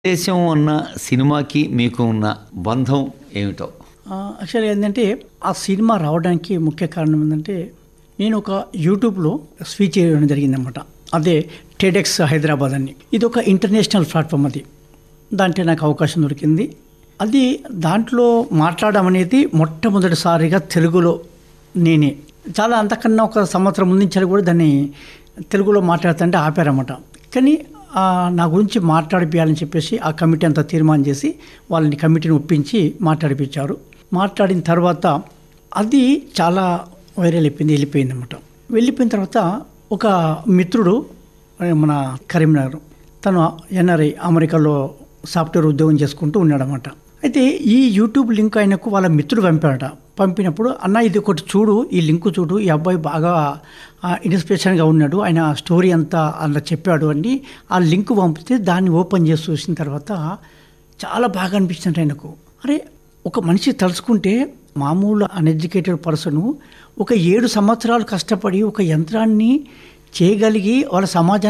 దేశం ఉన్న సినిమాకి మీకు ఉన్న బంధం ఏమిటో యాక్చువల్గా ఏంటంటే ఆ సినిమా రావడానికి ముఖ్య కారణం ఏంటంటే నేను ఒక యూట్యూబ్లో స్పీచ్ చేయడం జరిగిందనమాట అదే టెడెక్స్ హైదరాబాద్ అని ఇది ఒక ఇంటర్నేషనల్ ప్లాట్ఫామ్ అది దాంట్లో నాకు అవకాశం దొరికింది అది దాంట్లో మాట్లాడడం అనేది మొట్టమొదటిసారిగా తెలుగులో నేనే చాలా అంతకన్నా ఒక సంవత్సరం ముందు నుంచి కూడా దాన్ని తెలుగులో మాట్లాడుతుంటే ఆపారన్నమాట కానీ ఆ, నా గురించి మాట్లాడిపించాలని చెప్పేసి ఆ కమిటీ అంతా తీర్మానం చేసి వాళ్ళని కమిటీని ఒప్పించి మాట్లాడిపించారు మాట్లాడిన తర్వాత అది చాలా వైరల్ అయిపోయింది వెళ్ళిపోయింది అనమాట వెళ్ళిపోయిన తర్వాత ఒక మిత్రుడు ఆ, మన కరీంనగర్ తను ఎన్ఆర్ఐ అమెరికాలో సాఫ్ట్వేర్ ఉద్యోగం చేసుకుంటూ ఉన్నాడనమాట అయితే ఈ యూట్యూబ్ లింక్ ఆయనకు వాళ్ళ మిత్రుడు పంపాడట పంపినప్పుడు అన్న ఇది ఒకటి చూడు ఈ లింక్ చూడు ఈ అబ్బాయి బాగా ఆ, ఇన్స్పిరేషన్గా ఉన్నాడు ఆయన స్టోరీ అంతా అలా చెప్పాడు అని ఆ లింక్ పంపితే దాన్ని ఓపెన్ చేసి చూసిన తర్వాత చాలా బాగా అనిపించింది ఆయనకు అరే ఒక మనిషి తలుచుకుంటే మామూలు అన్ఎడ్యుకేటెడ్ పర్సన్ ఒక ఏడు సంవత్సరాలు కష్టపడి ఒక యంత్రాన్ని చేయగలిగి వాళ్ళ సమాజాన్ని